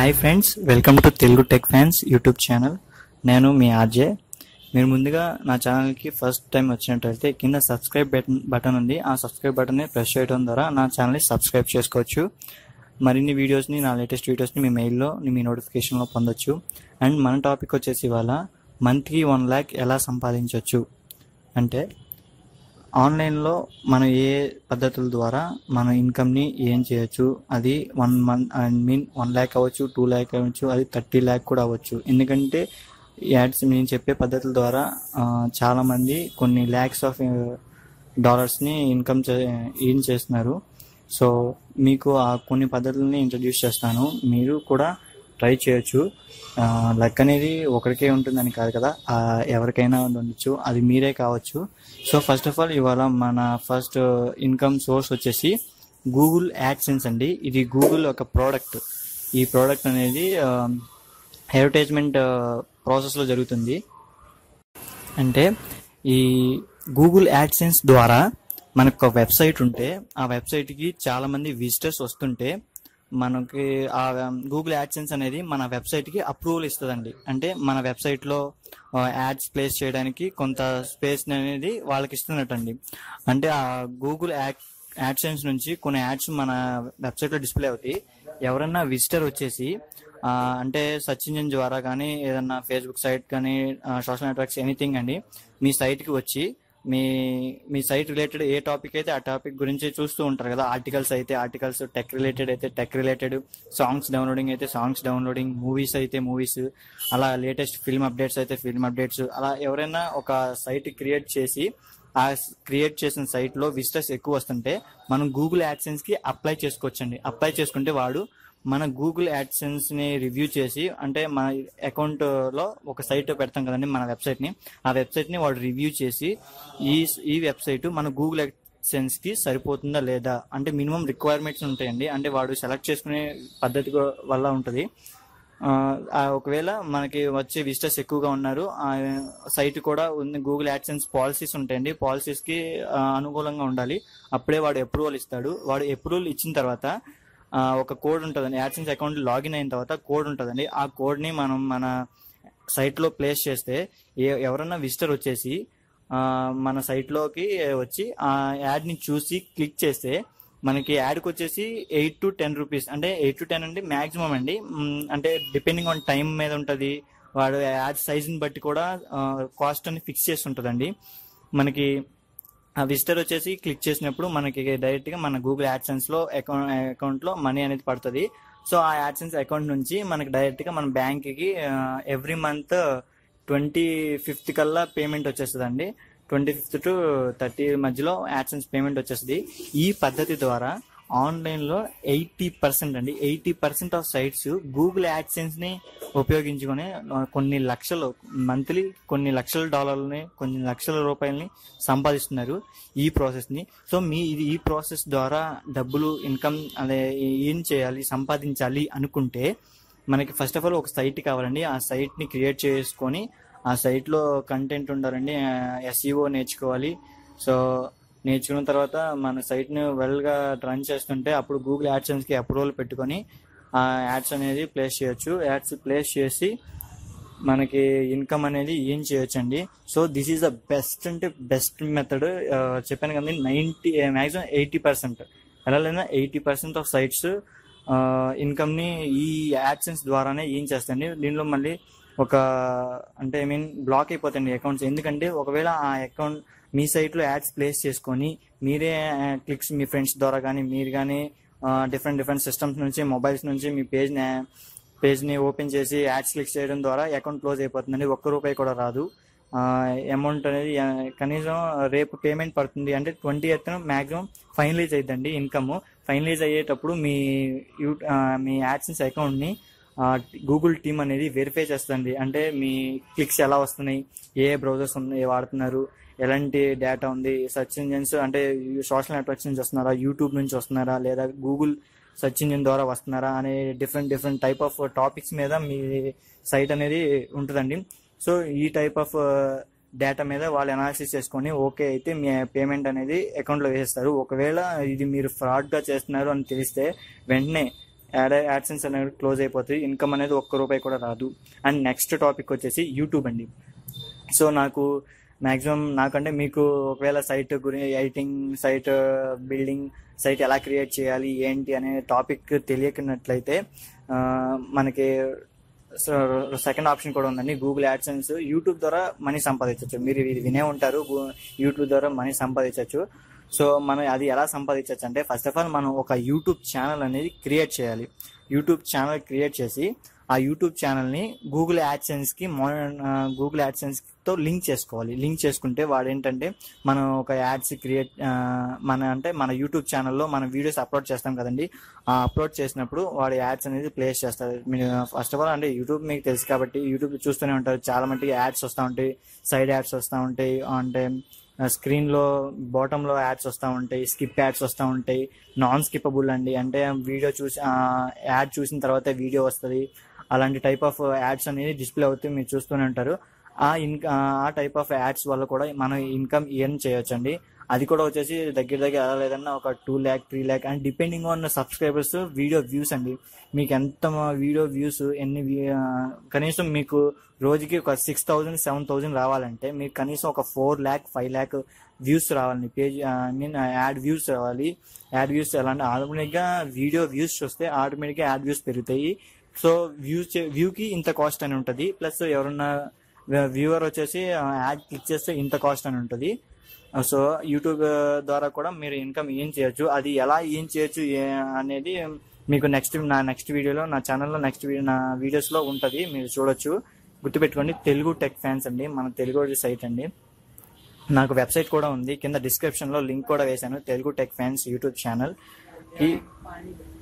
hi friends welcome to Telugu tech fans YouTube channel నేను మీ RJ మీరు ముందుగా నా ఛానల్కి ఫస్ట్ టైం వచ్చినట్టయితే కింద సబ్స్క్రైబ్ బటన్ బటన్ ఉంది ఆ సబ్స్క్రైబ్ బటన్ని ప్రెస్ చేయడం ద్వారా నా ఛానల్ని సబ్స్క్రైబ్ చేసుకోవచ్చు మరిన్ని వీడియోస్ని నా లేటెస్ట్ వీడియోస్ని మీ మెయిల్లో మీ నోటిఫికేషన్లో పొందొచ్చు అండ్ మన టాపిక్ వచ్చేసి ఇవాళ మంత్లీ వన్ ల్యాక్ ఎలా సంపాదించవచ్చు అంటే ఆన్లైన్లో మనం ఏ పద్ధతుల ద్వారా మన ఇన్కమ్ని ఏం చేయొచ్చు అది one month I mean one lakh అవ్వచ్చు టూ ల్యాక్ అవ్వచ్చు అది థర్టీ ల్యాక్ కూడా అవ్వచ్చు ఎందుకంటే యాడ్స్ నేను చెప్పే పద్ధతుల ద్వారా ఆ, చాలామంది కొన్ని ల్యాక్స్ ఆఫ్ డాలర్స్ని ఇన్కమ్ చే ఏం చేస్తున్నారు సో మీకు ఆ కొన్ని పద్ధతులని ఇంట్రడ్యూస్ చేస్తాను మీరు కూడా ట్రై చేయొచ్చు లక్ అనేది ఒకరికే ఉంటుందని కాదు కదా ఆ, ఎవరికైనా ఉండొచ్చు అది మీరే కావచ్చు సో ఫస్ట్ ఆఫ్ ఆల్ ఇవాళ మన ఫస్ట్ ఇన్కమ్ సోర్స్ వచ్చేసి గూగుల్ యాడ్సెన్స్ అండి ఇది గూగుల్ ఒక ప్రోడక్ట్ ఈ ప్రోడక్ట్ అనేది అడ్వర్టైజ్మెంట్ ప్రాసెస్లో జరుగుతుంది అంటే ఈ గూగుల్ యాడ్సెన్స్ ద్వారా మనకు ఒక వెబ్సైట్ ఉంటే ఆ వెబ్సైట్కి చాలా మంది విజిటర్స్ వస్తుంటే మనకి ఆ గూగుల్ యాడ్సెన్స్ అనేది మన వెబ్సైట్కి అప్రూవల్ ఇస్తుందండి అంటే మన వెబ్సైట్లో యాడ్స్ ప్లేస్ చేయడానికి కొంత స్పేస్ అనేది వాళ్ళకి ఇస్తున్నట్టండి అంటే ఆ గూగుల్ యాడ్ యాడ్సెన్స్ నుంచి కొన్ని యాడ్స్ మన వెబ్సైట్లో డిస్ప్లే అవుతాయి ఎవరన్నా విజిటర్ వచ్చేసి ఆ, అంటే సర్చ్ ఇంజిన్ ద్వారా కానీ ఏదన్నా ఫేస్బుక్ సైట్ కానీ సోషల్ నెట్వర్క్స్ ఎనీథింగ్ అండి మీ సైట్కి వచ్చి మీ మీ సైట్ రిలేటెడ్ ఏ టాపిక్ అయితే ఆ టాపిక్ గురించి చూస్తూ ఉంటారు కదా ఆర్టికల్స్ అయితే ఆర్టికల్స్ టెక్ రిలేటెడ్ అయితే టెక్ రిలేటెడ్ సాంగ్స్ డౌన్లోడింగ్ అయితే సాంగ్స్ డౌన్లోడింగ్ మూవీస్ అయితే మూవీస్ అలా లేటెస్ట్ ఫిల్మ్ అప్డేట్స్ అయితే ఫిల్మ్ అప్డేట్స్ అలా ఎవరైనా ఒక సైట్ క్రియేట్ చేసి ఆ క్రియేట్ చేసిన సైట్ లో విజిటర్స్ ఎక్కువ వస్తుంటే మనం గూగుల్ యాడ్సెన్స్ కి అప్లై చేసుకోవచ్చండి అప్లై చేసుకుంటే వాడు మన గూగుల్ యాడ్సెన్స్ ని రివ్యూ చేసి అంటే మన అకౌంట్ లో ఒక సైట్ పెడతాం కదండి మన వెబ్సైట్ ని ఆ వెబ్సైట్ ని వాడు రివ్యూ చేసి ఈ ఈ వెబ్సైట్ మన గూగుల్ యాడ్సెన్స్ కి సరిపోతుందా లేదా అంటే మినిమం రిక్వైర్మెంట్స్ ఉంటాయండి అంటే వాడు సెలెక్ట్ చేసుకునే పద్ధతి కూ- వల్ల ఉంటది ఆ, ఆ ఒకవేళ మనకి వచ్చే విజిటర్స్ ఎక్కువగా ఉన్నారు ఆ సైట్ కూడా ఉంది గూగుల్ యాడ్సెన్స్ పాలసీస్ ఉంటాయండి పాలసీస్ కి ఆ, అనుకూలంగా ఉండాలి అప్పుడే వాడు అప్రూవల్ ఇస్తాడు వాడు అప్రూవల్ ఇచ్చిన తర్వాత ఆ, ఒక కోడ్ ఉంటుందండి యాడ్సెన్స్ అకౌంట్ లాగిన్ అయిన తర్వాత కోడ్ ఉంటుందండి ఆ కోడ్ ని మనం మన సైట్ లో ప్లేస్ చేస్తే ఏ- ఎవరన్నా విజిటర్ వచ్చేసి ఆ, మన సైట్ లోకి వచ్చి ఆ యాడ్ ని చూసి క్లిక్ చేస్తే మనకి యాడ్కి వచ్చేసి ఎయిట్ టు టెన్ రూపీస్ అంటే ఎయిట్ టు టెన్ అంటే మాక్సిమం అండి మ్, అంటే డిపెండింగ్ ఆన్ టైం మీద ఉంటుంది వాడు యాడ్ సైజుని బట్టి కూడా కాస్ట్ అని ఫిక్స్ చేసి ఉంటుందండి మనకి ఆ విజిటర్ వచ్చేసి క్లిక్ చేసినప్పుడు మనకి డైరెక్ట్ గా మన గూగుల్ యాడ్సెన్స్ లో అకౌంట్ అకౌంట్ లో మనీ అనేది పడుతుంది సో ఆ యాడ్సెన్స్ అకౌంట్ నుంచి మనకి డైరెక్ట్ గా మన బ్యాంక్ కి ఎవ్రీ మంత్ ట్వంటీ ఫిఫ్త్ కల్లా పేమెంట్ వచ్చేస్తుందండి ట్వంటీ ఫిఫ్త్ టు థర్టీ మధ్యలో యాడ్సెన్స్ పేమెంట్ వచ్చేస్తుంది ఈ పద్ధతి ద్వారా ఆన్లైన్ లో ఎయిటీ పర్సెంట్ అండి eighty percent of sites Google AdSense ని ఉపయోగించుకొని ఆ, కొన్ని లక్షలు మంత్లీ కొన్ని లక్షల డాలర్లని కొన్ని లక్షల రూపాయలని సంపాదిస్తున్నారు ఈ ప్రాసెస్ ని సో మీ ఇది ఈ ప్రాసెస్ ద్వారా డబ్బులు ఇన్కమ్ అదే ఏం చేయాలి సంపాదించాలి అనుకుంటే మనకి ఫస్ట్ ఆఫ్ ఆల్ ఒక సైట్ కావాలండి ఆ సైట్ ని క్రియేట్ చేసుకొని ఆ సైట్ లో కంటెంట్ ఉండాలండి ఎస్ఈఓ నేర్చుకోవాలి సో నేర్చుకున్న తర్వాత మన సైట్ ని వెల్ గా రన్ చేస్తుంటే అప్పుడు గూగుల్ యాడ్సెన్స్ కి అప్రూవల్ పెట్టుకొని ఆ యాడ్స్ అనేది ప్లేస్ చేయొచ్చు యాడ్స్ ప్లేస్ చేసి మనకి ఇన్కమ్ అనేది ఏం చేయొచ్చండి so this is the best అంటే బెస్ట్ మెథడ్ చెప్పాను కదండి నైంటీ మ్యాక్సిమం ఎయిటీ పర్సెంట్ ఎలా లేదా eighty percent of sites income ని ఈ యాడ్సెన్స్ ద్వారానే ఏం చేస్తాయండి దీనిలో మళ్ళీ ఒక అంటే ఐ మీన్ బ్లాక్ అయిపోతాయండి అకౌంట్స్ ఎందుకంటే ఒకవేళ ఆ అకౌంట్ మీ సైట్ లో యాడ్స్ ప్లేస్ చేసుకొని మీరే క్లిక్స్ మీ ఫ్రెండ్స్ ద్వారా కానీ మీరు కానీ డిఫరెంట్ డిఫరెంట్ సిస్టమ్స్ నుంచి మొబైల్స్ నుంచి మీ పేజ్ పేజ్ ని ఓపెన్ చేసి యాడ్స్ క్లిక్ చేయడం ద్వారా అకౌంట్ క్లోజ్ అయిపోతుందండి ఒక్క రూపాయి కూడా రాదు అమౌంట్ అనేది ఆ, కనీసం రేపు పేమెంట్ పడుతుంది అంటే ట్వంటీ ఎయిత్ మాక్సిమం ఫైనలైజ్ అయిద్దండి ఇన్కమ్ ఫైనలైజ్ అయ్యేటప్పుడు మీ యూ ఆ, మీ యాడ్సెన్స్ అకౌంట్ ని గూగుల్ టీమ్ అనేది వెరిఫై చేస్తుంది అంటే మీ క్లిక్స్ ఎలా వస్తున్నాయి ఏ బ్రౌజర్స్ ఉన్నాయి వాడుతున్నారు ఎలాంటి డేటా ఉంది సెర్చ్ ఇంజిన్స్ అంటే సోషల్ నెట్వర్క్స్ నుంచి వస్తున్నారా యూట్యూబ్ నుంచి వస్తున్నారా లేదా గూగుల్ సెర్చ్ ఇంజిన్ ద్వారా వస్తున్నారా అనే different different type of topics మీద మీ సైట్ అనేది ఉంటుందండి సో ఈ టైప్ ఆఫ్ డేటా మీద వాళ్ళు అనాలిసిస్ చేసుకొని ఓకే అయితే మీ పేమెంట్ అనేది అకౌంట్లో వేసేస్తారు ఒకవేళ ఇది మీరు ఫ్రాడ్ గా చేస్తున్నారు అని తెలిస్తే వెంటనే యాడ్ యాడ్సెన్స్ అనేది క్లోజ్ అయిపోతుంది ఇన్కమ్ అనేది ఒక్క రూపాయి కూడా రాదు అండ్ నెక్స్ట్ టాపిక్ వచ్చేసి యూట్యూబ్ అండి సో నాకు మ్యాక్సిమం నాకంటే మీకు ఒకవేళ సైట్ గురించి ఎడిటింగ్ సైట్ బిల్డింగ్ సైట్ ఎలా క్రియేట్ చేయాలి ఏంటి అనే టాపిక్ తెలియకున్నట్లయితే ఆ, మనకి సెకండ్ ఆప్షన్ కూడా ఉందండి గూగుల్ యాడ్సెన్స్ యూట్యూబ్ ద్వారా మనీ సంపాదించవచ్చు మీరు ఇది వినే ఉంటారు గు- యూట్యూబ్ ద్వారా మనీ సంపాదించవచ్చు సో మనం అది ఎలా సంపాదించవచ్చు అంటే ఫస్ట్ ఆఫ్ ఆల్ మనం ఒక యూట్యూబ్ ఛానల్ అనేది క్రియేట్ చేయాలి యూట్యూబ్ ఛానల్ క్రియేట్ చేసి ఆ యూట్యూబ్ ఛానల్ని గూగుల్ యాడ్సెన్స్ కి గూగుల్ యాడ్సెన్స్ తో లింక్ చేసుకోవాలి లింక్ చేసుకుంటే వాడు ఏంటంటే మనం ఒక యాడ్స్ క్రియేట్ మన అంటే మన యూట్యూబ్ ఛానల్లో మన వీడియోస్ అప్లోడ్ చేస్తాం కదండి ఆ అప్లోడ్ చేసినప్పుడు వాడు యాడ్స్ అనేది ప్లేస్ చేస్తారు మీరు ఫస్ట్ ఆఫ్ ఆల్ అంటే యూట్యూబ్ మీకు తెలుసు కాబట్టి యూట్యూబ్ చూస్తూనే ఉంటారు చాలా మటుకు యాడ్స్ వస్తూ ఉంటాయి సైడ్ యాడ్స్ వస్తూ ఉంటాయి అంటే స్క్రీన్ లో బాటమ్ లో యాడ్స్ వస్తూ ఉంటాయి స్కిప్ యాడ్స్ వస్తూ ఉంటాయి నాన్ స్కిప్పబుల్ అండి అంటే వీడియో చూసి యాడ్ చూసిన తర్వాత వీడియో వస్తుంది అలాంటి టైప్ ఆఫ్ యాడ్స్ అనేది డిస్ప్లే అవుతూ మీరు చూస్తూనే ఉంటారు ఆ ఇన్ ఆ టైప్ ఆఫ్ యాడ్స్ వల్ల కూడా మనం ఇన్కమ్ ఎర్న్ చేయొచ్చు అండి అది కూడా వచ్చేసి దగ్గర దగ్గర ఎలా లేదన్నా ఒక two lakh three lakh and depending on subscribers video views అండి మీకు ఎంత వీడియో వ్యూస్ ఎన్ని view- ఆ, కనీసం మీకు రోజుకి ఒక సిక్స్ థౌజండ్ సెవెన్ థౌజండ్ రావాలంటే మీకు కనీసం ఒక four lakh five lakh views రావాలి page I mean ad views రావాలి యాడ్ వ్యూస్ ఎలా అంటే ఆటోమేటిక్గా వీడియో వ్యూస్ చూస్తే ఆటోమేటిక్గా యాడ్ వ్యూస్ పెరుగుతాయి సో వ్యూస్ వ్యూకి ఇంత కాస్ట్ అని ఉంటుంది ప్లస్ ఎవరన్నా వ్యూవర్ వచ్చేసి యాడ్ క్లిక్ చేస్తే ఇంత కాస్ట్ అని ఉంటుంది సో యూట్యూబ్ ద్వారా కూడా మీరు ఇన్కమ్ ఏం చేయొచ్చు అది ఎలా ఏం చేయొచ్చు ఏ- అనేది మీకు నెక్స్ట్ నా నెక్స్ట్ వీడియోలో నా ఛానల్లో నెక్స్ట్ నా వీడియోస్లో ఉంటుంది మీరు చూడొచ్చు గుర్తుపెట్టుకోండి తెలుగు టెక్ ఫ్యాన్స్ అండి మన తెలుగు సైట్ అండి నాకు వెబ్సైట్ కూడా ఉంది కింద డిస్క్రిప్షన్లో లింక్ కూడా వేశాను Telugu tech fans YouTube channel ఈ